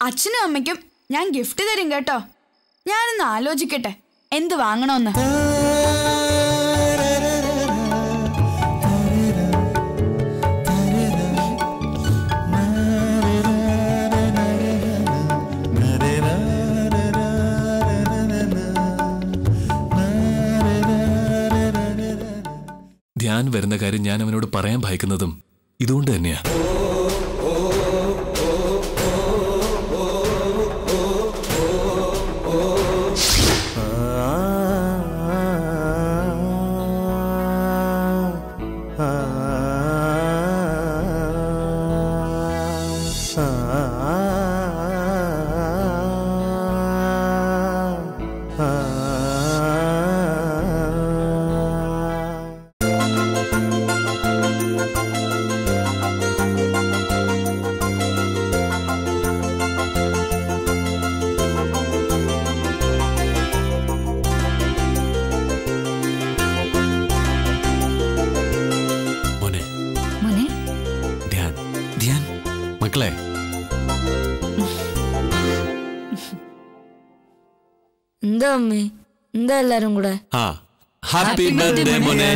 അച്ഛനും അമ്മയ്ക്കും ഞാൻ ഗിഫ്റ്റ് തരും കേട്ടോ ഞാനൊന്ന് ആലോചിക്കട്ടെ എന്ത് വാങ്ങണമെന്ന് ധ്യാൻ വരുന്ന കാര്യം ഞാൻ അവനോട് പറയാൻ ഭയക്കുന്നതും ഇതുകൊണ്ട് തന്നെയാ മോനെ മോനെ ധ്യാൻ ധ്യാൻ മക്കളെ എന്താ അമ്മേ എന്താ എല്ലാരും കൂടെ ആ ഹാപ്പി ബർത്ത്ഡേ മോനെ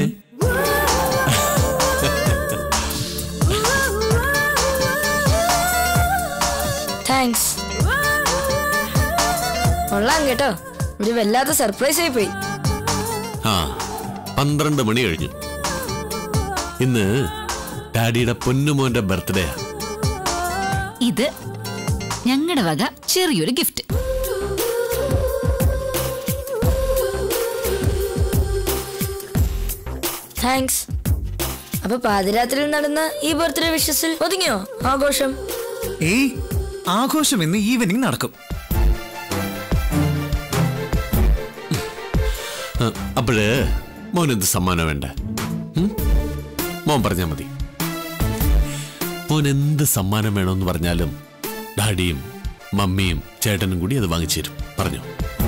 താങ്ക്സ് കൊള്ളാം കേട്ടോ ഒരു വല്ലാത്ത സർപ്രൈസ് ആയി പോയി ആ പന്ത്രണ്ട് മണി കഴിഞ്ഞു ഇന്ന് ഡാഡിയുടെ പൊന്നുമോന്റെ ബർത്ത്ഡേയാ ഇത് ഞങ്ങളുടെ വക ചെറിയൊരു ഗിഫ്റ്റ് താങ്ക്സ് അപ്പൊ പാതിരാത്രിയിൽ നടന്ന ഈ ബർത്ത്ഡേ വിഷസിൽ ഒതുങ്ങിയോ ആഘോഷം ഏയ് ആഘോഷം ഇന്ന് ഈവനിങ് നടക്കും ആ, അപ്പോഴ് മോൻ എന്ത് സമ്മാനം വേണ്ട ഉം? മോൻ പറഞ്ഞാ മതി മോൻ എന്ത് സമ്മാനം വേണമെന്ന് പറഞ്ഞാലും ഡാഡിയും മമ്മിയും ചേട്ടനും കൂടി അത് വാങ്ങിച്ചു തരും പറഞ്ഞു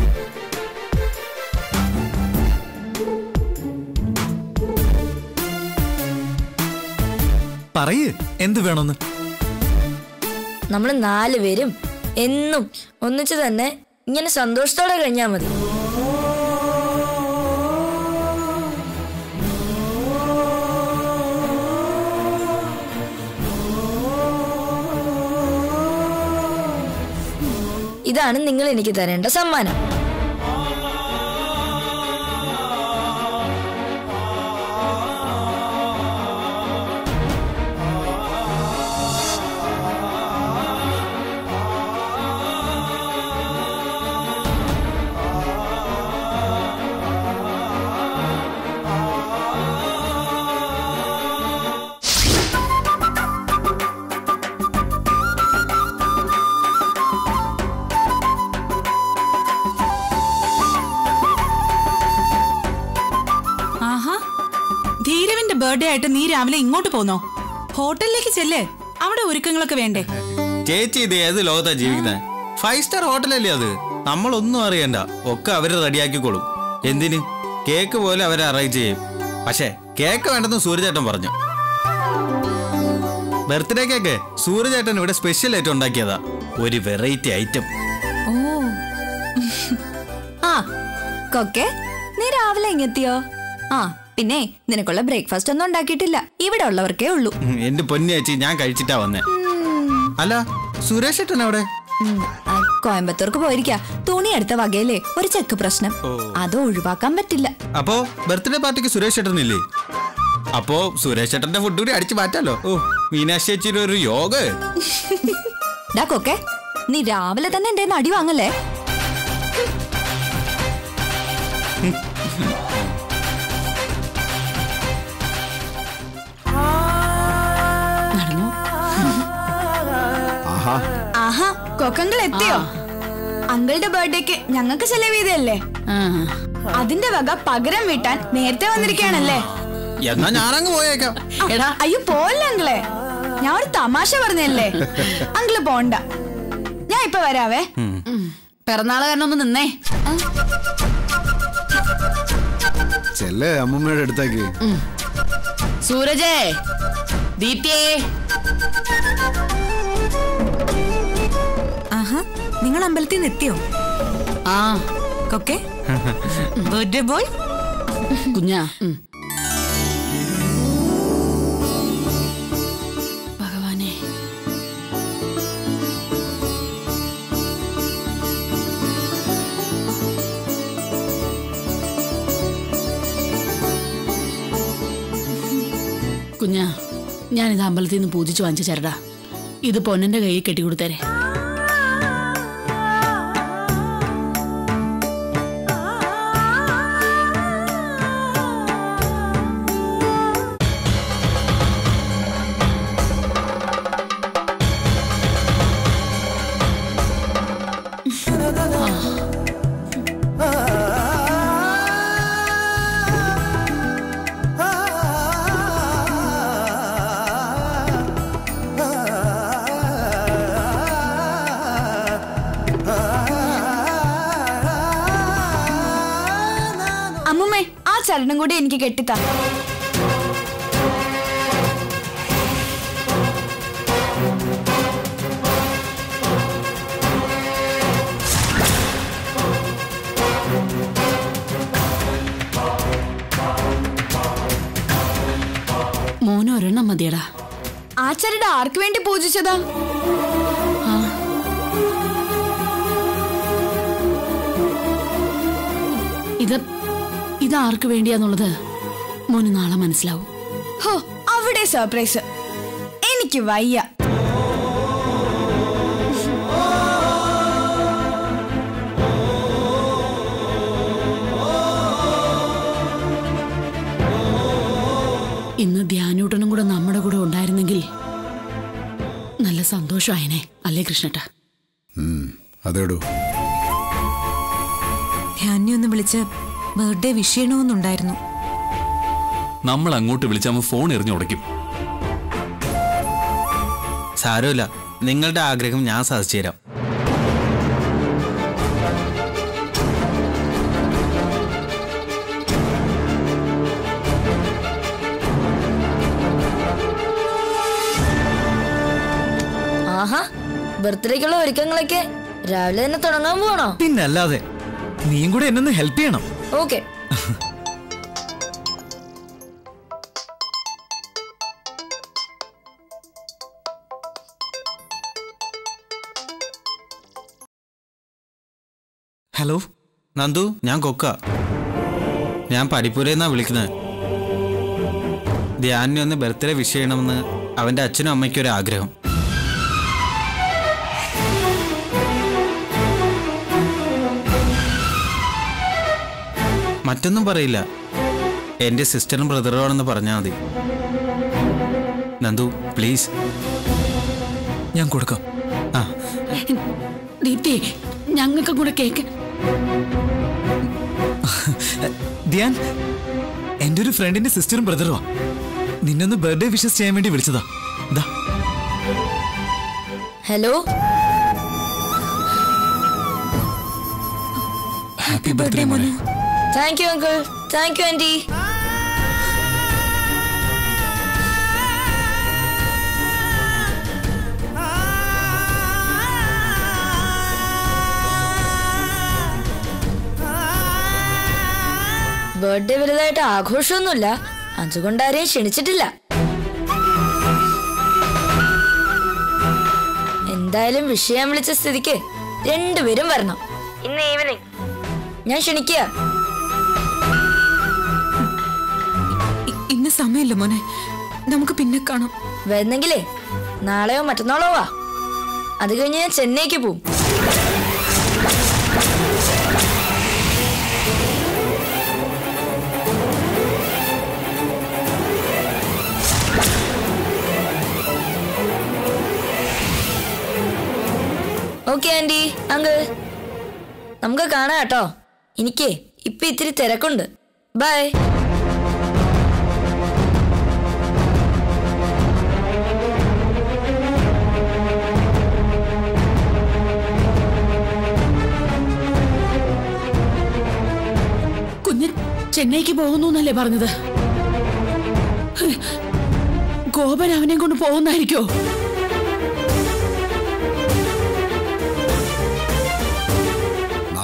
പറയ് എന്ത് വേണമെന്ന് നമ്മൾ നാല് പേരും എന്നും ഒന്നിച്ച് തന്നെ ഇങ്ങനെ സന്തോഷത്തോടെ കഴിഞ്ഞാൽ മതി ഇതാണ് നിങ്ങൾ എനിക്ക് തരേണ്ട സമ്മാനം ആഹാ ധീരവിന്റെ ബർത്ത്ഡേ ആയിട്ട് നീ രാവിലെ ഇങ്ങോട്ട് പോന്നോ ഹോട്ടലിലേക്ക് ചെല്ലേ അവിടെ ഒരുക്കങ്ങളൊക്കെ വേണ്ടേ ചേച്ചി ഇത് ഏത് ലോകത്താ ജീവിക്കുന്നത് ഫൈവ് സ്റ്റാർ ഹോട്ടലല്ലേ അത് നമ്മളൊന്നും അറിയണ്ട ഒക്കെ അവര് റെഡിയാക്കിക്കോളും എന്തിന് കേക്ക് പോലെ അവരെ അറേഞ്ച് ചെയ്യും പക്ഷേ കേക്ക് വേണ്ടെന്ന് സൂര്യചേട്ടൻ പറഞ്ഞു ബർത്ത്ഡേ കേക്ക് സൂര്യചേട്ടൻ ഇവിടെ സ്പെഷ്യൽ ആയിട്ട് ഉണ്ടാക്കിയതാ ഒരു വെറൈറ്റി ഐറ്റം ആ കൊക്കെ നീ രാവിലെ ഇങ്ങെത്തിയോ ആ പിന്നെ നിനക്കുള്ള ബ്രേക്ക്ഫാസ്റ്റ് ഒന്നും ഉണ്ടാക്കിയിട്ടില്ല ഇവിടെ ഉള്ളവർക്കേ ഉള്ളൂ എന്റെ പൊന്നു ചേച്ചി ഞാൻ കഴിച്ചിട്ടാ വന്നേ അല്ല സുരേഷ് ചേട്ടൻ അവിടെ ഉം, ആ, കോയമ്പത്തൂർക്ക് പോയിരിക്കാ തുണി എടുത്ത വകയിലെ ഒരു ചെക്ക് പ്രശ്നം അത് ഒഴിവാക്കാൻ പറ്റില്ല അപ്പോ ബർത്ത്ഡേ പാർട്ടിക്ക് സുരേഷ് ചേട്ടൻ ഇല്ലേ അപ്പോ സുരേഷ് ചേട്ടന്റെ ഫുഡ് കൂടി അടിച്ചു മാറ്റാലോ ഓ മീനാക്ഷി ചേച്ചിയുടെ ഒരു യോഗ ഡാ കൊക്കെ നീ രാവിലെ തന്നെ എന്റെ അടി വാങ്ങല്ലേ നടന്നു ആഹാ കൊക്കങ്കൾ എത്തിയോ അങ്കിളുടെ ബർത്ത്ഡേക്ക് ഞങ്ങൾക്ക് ചെലവ് ചെയ്തല്ലേ അതിന്റെ വക പകരം വീട്ടാൻ നേരത്തെ വന്നിരിക്കുകയാണല്ലേ എന്നാ ഞാനങ്ങ് പോയേക്കാം എടാ അയ്യോ പോവല്ലേ അങ്കിളെ ഞാൻ ഒരു തമാശ പറഞ്ഞല്ലേ അങ്കിള് പോണ്ട ഞാൻ ഇപ്പൊ വരാവേ പിറന്നാള് കാരണം ഒന്ന് നിന്നേ ചെല്ലേ അമ്മമ്മയുടെ അടുത്തേക്ക് സൂരജേ ദീപ്തിയേ ആഹാ നിങ്ങൾ അമ്പലത്തിൽ നിന്ന് എത്തിയോ ആ കൊക്കെ ബർത്ത്ഡേ ബോയ് കുഞ്ഞാ ഉം. ഭഗവാനെ കുഞ്ഞാ ഞാനിത് അമ്പലത്തിൽ നിന്ന് പൂജിച്ച് വാങ്ങിച്ച ചരടാ ഇത് പൊന്നന്റെ കയ്യിൽ കെട്ടിക്കൊടുത്തേരെ അമ്മുമ്മേ ആ ചരണം കൂടി എനിക്ക് കെട്ടിത്താ മോന് ഒരെണ്ണം മതിയടാ ആ ചരട് ആർക്ക് വേണ്ടി പൂജിച്ചതാ ഇത് ഇത് ആർക്ക് വേണ്ടിയാന്നുള്ളത് മോന് നാളെ മനസ്സിലാവും ഹോ അവിടെ സർപ്രൈസ് എനിക്ക് വയ്യ ഇന്ന് ധ്യാനൂട്ടനും കൂടെ നമ്മുടെ കൂടെ ഉണ്ടായിരുന്നെങ്കിൽ നല്ല സന്തോഷമായനെ അല്ലേ കൃഷ്ണട്ട അതേടോ ധ്യാനെ ഒന്ന് വിളിച്ച് ബർത്ത്ഡേ വിഷ് ചെയ്യണമെന്നുണ്ടായിരുന്നു നമ്മൾ അങ്ങോട്ട് വിളിച്ചാൽ ഫോൺ എറിഞ്ഞു ഉടയ്ക്കും സാരമില്ല നിങ്ങളുടെ ആഗ്രഹം ഞാൻ സാധിച്ചു തരാം ആഹാ ബർത്ത്ഡേക്കുള്ള ഒരുക്കങ്ങളൊക്കെ രാവിലെ തന്നെ തുടങ്ങാൻ പോണോ പിന്നല്ലാതെ നീയും കൂടെ എന്നൊന്ന് ഹെൽപ്പ് ചെയ്യണം ഓക്കെ ഹലോ നന്ദു ഞാൻ കൊക്ക ഞാൻ പഠിപ്പൂരെന്നാ വിളിക്കുന്നത് ധ്യാനിനെ ഒന്ന് ബർത്ത്ഡേ വിഷ് ചെയ്യണമെന്ന് അവന്റെ അച്ഛനും അമ്മയ്ക്കും ഒരു ആഗ്രഹം മറ്റൊന്നും പറയില്ല എന്റെ സിസ്റ്ററും ബ്രദറും ആണെന്ന് പറഞ്ഞാൽ മതി നന്ദു പ്ലീസ് ഞാൻ കൊടുക്കാം ആ ദീപ്തി ഞങ്ങൾക്കും കൂടെ കേക്ക് ധ്യാൻ എന്റെ ഒരു ഫ്രണ്ടിന്റെ സിസ്റ്ററും ബ്രദറുമാ നിന്നൊന്ന് ബർത്ത്ഡേ വിഷസ് ചെയ്യാൻ വേണ്ടി വിളിച്ചതാ ദാ ഹലോ ഹാപ്പി ബർത്ത്ഡേ മോനെ thank you uncle thank you aunty birthday വലുതായിട്ട് ആഘോഷമൊന്നുമില്ല അതുകൊണ്ട് ആരെയും ക്ഷണിച്ചിട്ടില്ല എന്തായാലും വിഷയം വിളിച്ച സ്ഥിതിക്ക് രണ്ടുപേരും വരണം ഇന്ന് ഈവനിങ് ഞാൻ ക്ഷണിക്കുക ഇ- ഇന്ന് സമയമില്ല മോനെ നമുക്ക് പിന്നെ കാണാം വരുന്നെങ്കിലേ നാളെയോ മറ്റന്നാളോ വാ അത് കഴിഞ്ഞ് ഞാൻ ചെന്നൈക്ക് പോവും ഓക്കെ ആന്റി അങ്കിൾ നമുക്ക് കാണാം കേട്ടോ എനിക്ക് ഇപ്പൊ ഇത്തിരി തിരക്കുണ്ട് ബൈ കുഞ്ഞ് ചെന്നൈക്ക് പോകുന്നു എന്നല്ലേ പറഞ്ഞത് ഹ്, ഗോപൻ അവനെ കൊണ്ട് പോകുന്നായിരിക്കോ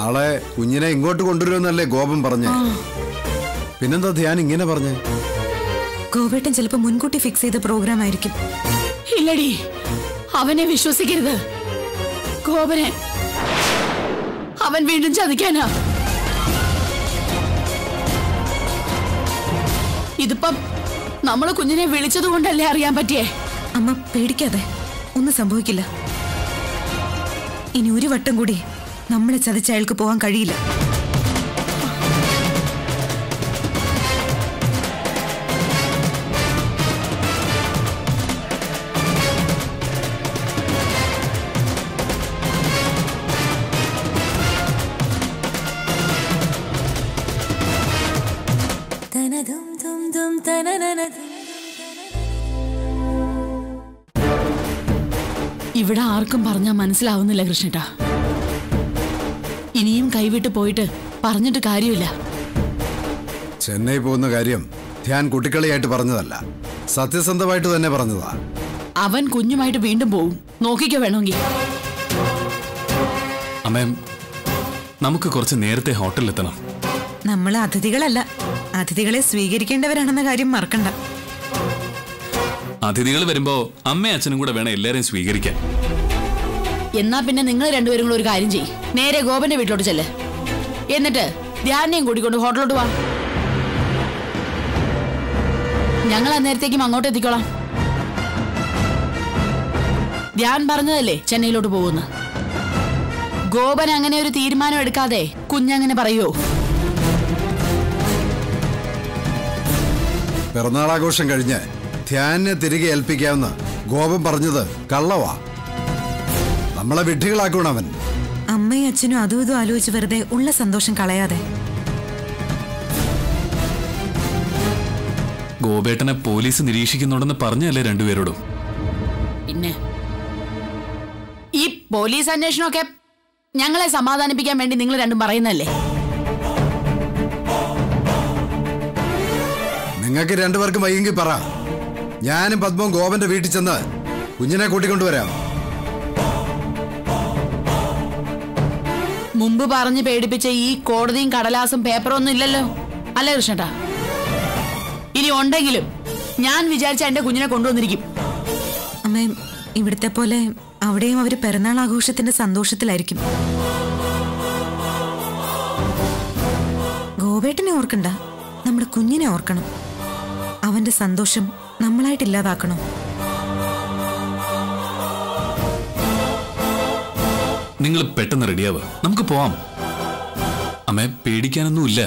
നാളെ കുഞ്ഞിനെ ഇങ്ങോട്ട് കൊണ്ടുവരുമെന്നല്ലേ ഗോപൻ പറഞ്ഞേ പിന്നെന്താ ധ്യാൻ ഇങ്ങനെ പറഞ്ഞേ ഗോപേട്ടൻ ചിലപ്പോ മുൻകൂട്ടി ഫിക്സ് ചെയ്ത പ്രോഗ്രാം ആയിരിക്കും ഇല്ലടി അവനെ വിശ്വസിക്കരുത് ഗോപനെ അവൻ വീണ്ടും ചതിക്കാനാ ഇതിപ്പം നമ്മള് കുഞ്ഞിനെ വിളിച്ചത് കൊണ്ടല്ലേ അറിയാൻ പറ്റിയേ അമ്മ പേടിക്കാതെ ഒന്നും സംഭവിക്കില്ല ഇനി ഒരു വട്ടം കൂടി നമ്മളെ ചതിച്ച അയാൾക്ക് പോകാൻ കഴിയില്ല ഇവിടെ ആർക്കും പറഞ്ഞാ മനസ്സിലാവുന്നില്ല കൃഷ്ണേട്ടാ ഇനിയും കൈവിട്ട് പോയിട്ട് പറഞ്ഞിട്ട് കാര്യമില്ല ചെന്നൈ പോകുന്ന കാര്യം ധ്യാൻ കുട്ടിക്കളിയായിട്ട് പറഞ്ഞതല്ല സത്യസന്ധമായിട്ട് തന്നെ പറഞ്ഞതാ അവൻ കുഞ്ഞുമായിട്ട് വീണ്ടും പോവും നോക്കിക്കോ വേണമെങ്കിൽ അമ്മേ നമുക്ക് കുറച്ച് നേരത്തെ ഹോട്ടലിലെത്തണം നമ്മൾ അതിഥികളല്ല അതിഥികളെ സ്വീകരിക്കേണ്ടവരാണെന്ന കാര്യം മറക്കണ്ട അതിഥികൾ വരുമ്പോ അമ്മയും അച്ഛനും കൂടെ വേണം എല്ലാരെയും സ്വീകരിക്കാൻ എന്നാ പിന്നെ നിങ്ങൾ രണ്ടുപേരും കൂടെ ഒരു കാര്യം ചെയ്യ് നേരെ ഗോപന്റെ വീട്ടിലോട്ട് ചെല്ല് എന്നിട്ട് ധ്യാനെയും കൂട്ടിക്കൊണ്ട് ഹോട്ടലിലോട്ട് വാ ഞങ്ങൾ അന്നേരത്തേക്കും അങ്ങോട്ട് എത്തിക്കോളാം ധ്യാൻ പറഞ്ഞതല്ലേ ചെന്നൈയിലോട്ട് പോകുന്നു ഗോപൻ അങ്ങനെ ഒരു തീരുമാനം എടുക്കാതെ കുഞ്ഞങ്ങനെ പറയോ പിറന്നാളാഘോഷം കഴിഞ്ഞ് ധ്യാനിനെ തിരികെ ഏൽപ്പിക്കാമെന്ന് ഗോപൻ പറഞ്ഞത് കള്ളവാ നമ്മളെ വിഡ്ഢികളാക്കണം അവൻ അമ്മയും അച്ഛനും അതും ഇതും ആലോചിച്ച് വെറുതെ ഉള്ള സന്തോഷം കളയാതെ ഗോപേട്ടനെ പോലീസ് നിരീക്ഷിക്കുന്നുണ്ടെന്ന് പറഞ്ഞല്ലേ രണ്ടുപേരോടും പിന്നെ ഈ പോലീസ് അന്വേഷണമൊക്കെ ഞങ്ങളെ സമാധാനിപ്പിക്കാൻ വേണ്ടി നിങ്ങൾ രണ്ടും പറയുന്നല്ലേ നിങ്ങൾക്ക് രണ്ടുപേർക്കും വൈകി പറ ഞാനും പത്മവും ഗോപന്റെ വീട്ടിൽ ചെന്ന് കുഞ്ഞിനെ കൂട്ടിക്കൊണ്ടുവരാം മുമ്പ് പറഞ്ഞ് പേടിപ്പിച്ച ഈ കോടതിയും കടലാസും പേപ്പറും ഒന്നും ഇല്ലല്ലോ അല്ലേ കൃഷ്ണട്ടാ ഇനി ഉണ്ടെങ്കിലും ഞാൻ വിചാരിച്ച എന്റെ കുഞ്ഞിനെ കൊണ്ടുവന്നിരിക്കും അമ്മേ ഇവിടുത്തെ പോലെ അവിടെയും അവര് പിറന്നാൾ ആഘോഷത്തിന്റെ സന്തോഷത്തിലായിരിക്കും ഗോപേട്ടനെ ഓർക്കണ്ട നമ്മുടെ കുഞ്ഞിനെ ഓർക്കണം അവന്റെ സന്തോഷം നമ്മളായിട്ട് ഇല്ലാതാക്കണം നിങ്ങൾ പെട്ടെന്ന് റെഡിയാവുക നമുക്ക് പോവാം അമ്മേ പേടിക്കാനൊന്നുമില്ല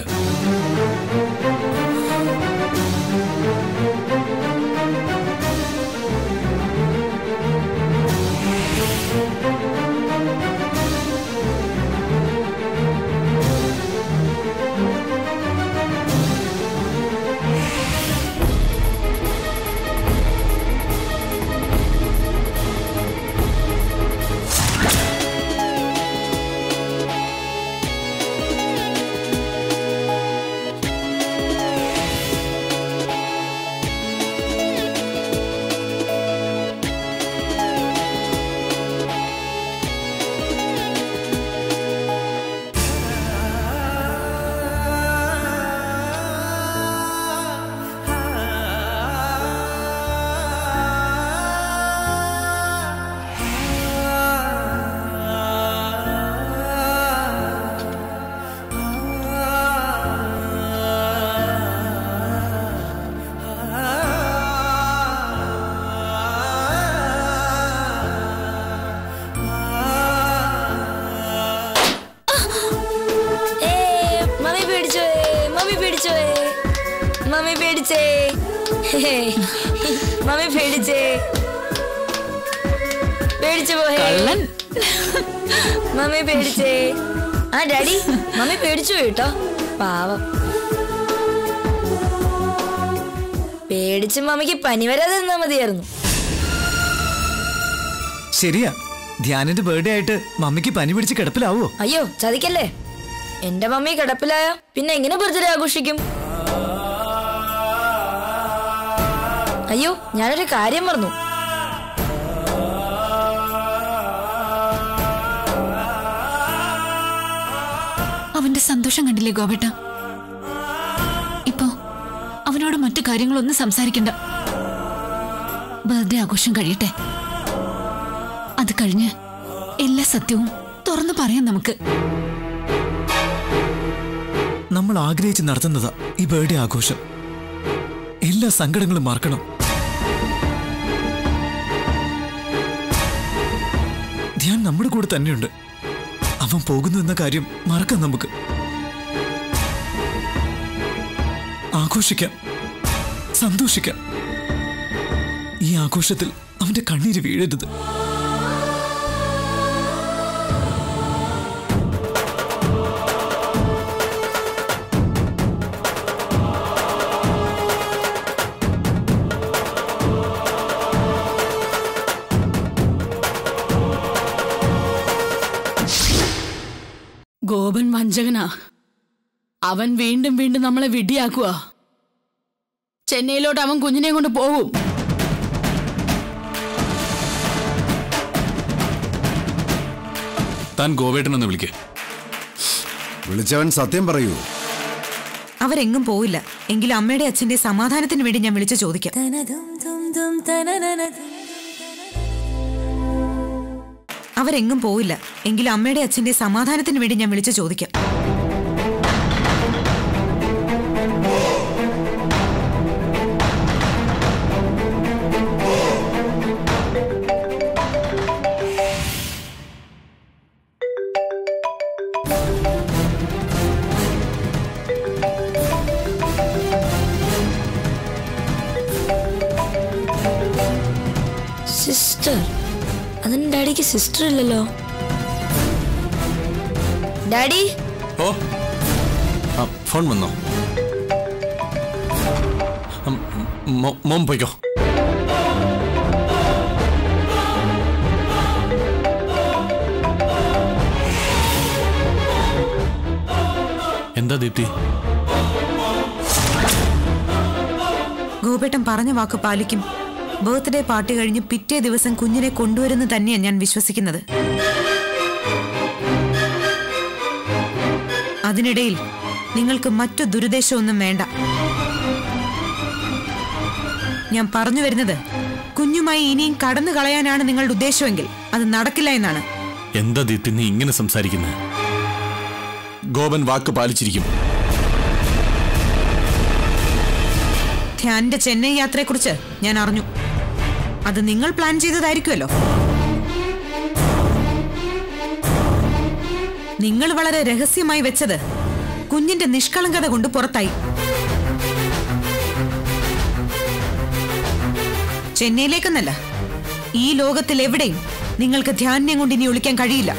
ഏ, മമ്മി പേടിച്ചോ മമ്മി പേടിച്ചോ മമ്മി പേടിച്ചേ ഹേ, മമ്മി പേടിച്ചേ പേടിച്ചു പോയേ മമ്മി പേടിച്ചേ ആ ഡാഡി മമ്മി പേടിച്ചു പോയി കേട്ടോ പാവം പേടിച്ച് മമ്മിക്ക് പനി വരാതെ നിന്നാ മതിയായിരുന്നു ശരിയാ ധ്യാനിന്റെ ബർത്ത്ഡേ ആയിട്ട് മമ്മിക്ക് പനി പിടിച്ച് കിടപ്പിലാവോ അയ്യോ ചതിക്കല്ലേ എന്റെ മമ്മി കിടപ്പിലായ പിന്നെ എങ്ങനെ ബർത്ത്ഡേ ആഘോഷിക്കും അയ്യോ ഞാനൊരു കാര്യം മറന്നു അവന്റെ സന്തോഷം കണ്ടില്ലേ ഗോപേട്ട ഇപ്പോ അവനോട് മറ്റു കാര്യങ്ങളൊന്നും സംസാരിക്കണ്ട ബർത്ത്ഡേ ആഘോഷം കഴിയട്ടെ അത് കഴിഞ്ഞ് എല്ലാ സത്യവും തുറന്നു പറയാം നമുക്ക് നമ്മൾ ആഗ്രഹിച്ച് നടത്തുന്നതാ ഈ ബർത്ത്ഡേ ആഘോഷം എല്ലാ സങ്കടങ്ങളും മറക്കണം ധ്യാൻ നമ്മുടെ കൂടെ തന്നെയുണ്ട് അവൻ പോകുന്നു എന്ന കാര്യം മറക്കാം നമുക്ക് ആഘോഷിക്കാം സന്തോഷിക്കാം ഈ ആഘോഷത്തിൽ അവന്റെ കണ്ണീര് വീഴരുത് ഗോപൻ വഞ്ചകനാ അവൻ വീണ്ടും വീണ്ടും നമ്മളെ വിഡിയാക്കുക ചെന്നൈയിലോട്ട് അവൻ കുഞ്ഞിനെ കൊണ്ട് പോകും താൻ ഗോവേട്ടനൊന്ന് വിളിക്കേ വിളിച്ചവൻ സത്യം പറയൂ അവരെങ്ങും പോയില്ല എങ്കിലും അമ്മയുടെ അച്ഛന്റെ സമാധാനത്തിന് വേണ്ടി ഞാൻ വിളിച്ചു ചോദിക്കാം അവരെങ്ങും പോയില്ല എങ്കിലും അമ്മയുടെ അച്ഛന്റെ സമാധാനത്തിന് വേണ്ടി ഞാൻ വിളിച്ചു ചോദിക്കാം സിസ്റ്റർ അതിന് ഡാഡിക്ക് സിസ്റ്റർ ഇല്ലല്ലോ ഡാഡി ഓ ആ, ഫോൺ വന്നോ ഉം, മോ- മോൻ പോയിക്കോ എന്താ ദീപ്തി ഗോപേട്ടൻ പറഞ്ഞ വാക്ക് പാലിക്കും ബർത്ത്ഡേ പാർട്ടി കഴിഞ്ഞ് പിറ്റേ ദിവസം കുഞ്ഞിനെ കൊണ്ടുവരുന്നു തന്നെയാണ് ഞാൻ വിശ്വസിക്കുന്നത് അതിനിടയിൽ നിങ്ങൾക്ക് മറ്റു ദുരുദ്ദേശമൊന്നും വേണ്ട ഞാൻ പറഞ്ഞു വരുന്നത് കുഞ്ഞുമായി ഇനിയും കടന്നു കളയാനാണ് നിങ്ങളുടെ ഉദ്ദേശമെങ്കിൽ അത് നടക്കില്ല എന്നാണ് എന്താ ദീപ്തി നീ ഇങ്ങനെ സംസാരിക്കുന്നത് ഗോപൻ വാക്ക് പാലിച്ചിരിക്കും ധ്യാനിന്റെ ചെന്നൈ യാത്രയെക്കുറിച്ച് ഞാൻ അറിഞ്ഞു അത് നിങ്ങൾ പ്ലാൻ ചെയ്തതായിരിക്കുമല്ലോ നിങ്ങൾ വളരെ രഹസ്യമായി വെച്ചത് കുഞ്ഞിന്റെ നിഷ്കളങ്കത കൊണ്ട് പുറത്തായി ചെന്നൈയിലേക്കെന്നല്ല ഈ ലോകത്തിൽ എവിടെയും നിങ്ങൾക്ക് ധ്യാനിനെ കൊണ്ട് ഇനി ഒളിക്കാൻ കഴിയില്ല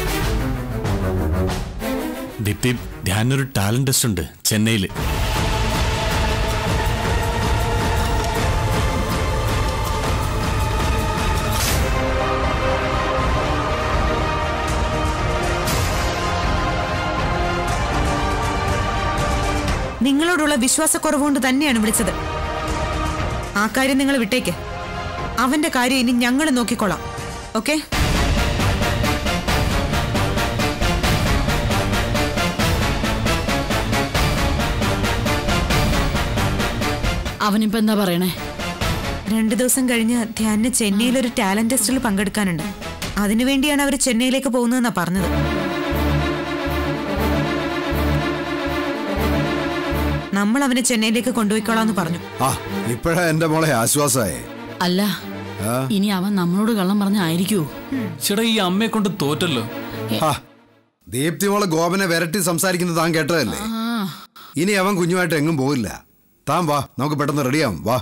ദീപ്തി ധ്യാനൊരു ടാലന്റ് ടെസ്റ്റ് ഉണ്ട് ചെന്നൈയിൽ നിങ്ങളോടുള്ള വിശ്വാസക്കുറവുകൊണ്ട് തന്നെയാണ് വിളിച്ചത് ആ കാര്യം നിങ്ങൾ വിട്ടേക്ക് അവന്റെ കാര്യം ഇനി ഞങ്ങൾ നോക്കിക്കോളാം ഓക്കെ അവനിപ്പോ എന്താ പറയണേ രണ്ടു ദിവസം കഴിഞ്ഞ് ധ്യാനിന് ചെന്നൈയിൽ ഒരു ടാലന്റ് ടെസ്റ്റിൽ പങ്കെടുക്കാനുണ്ട് അതിനുവേണ്ടിയാണ് അവർ ചെന്നൈയിലേക്ക് പോകുന്നതെന്നാ പറഞ്ഞത് നമ്മൾ അവനെ ചെന്നൈയിലേക്ക് കൊണ്ടുപോയിക്കോളാന്ന് പറഞ്ഞു ആ ഇപ്പോഴാ എന്റെ മോളെ ആശ്വാസമായേ അല്ല ഇനി അവൻ നമ്മളോട് കള്ളം പറഞ്ഞായിരിക്കൂ ചേട്ടാ ഈ അമ്മയെ കൊണ്ട് തോറ്റല്ലോ ഹാ, ദീപ്തി മോളെ ഗോപനെ വിരട്ടി സംസാരിക്കുന്നത് താൻ കേട്ടതല്ലേ ഇനി അവൻ കുഞ്ഞുമായിട്ട് എങ്ങും പോയില്ല താൻ വാ നമുക്ക് പെട്ടെന്ന് റെഡിയാവും വാ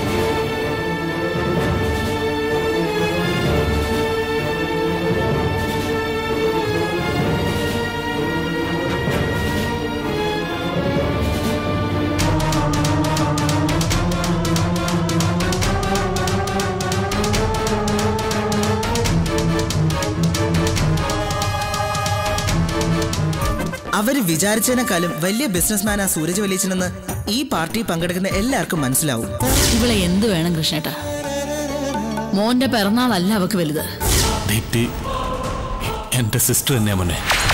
അവര് വിചാരിച്ചതിനേക്കാളും വലിയ ബിസിനസ്മാനാ സൂരജ് വലിയച്ചനെന്ന് ഈ പാർട്ടി പങ്കെടുക്കുന്ന എല്ലാവർക്കും മനസ്സിലാവും ഇവളെ എന്ത് വേണം കൃഷ്ണേട്ടാ മോന്റെ പിറന്നാളല്ല അവക്ക് വലുത് ദീപ്തി എന്റെ സിസ്റ്റർ തന്നെയാ മോനെ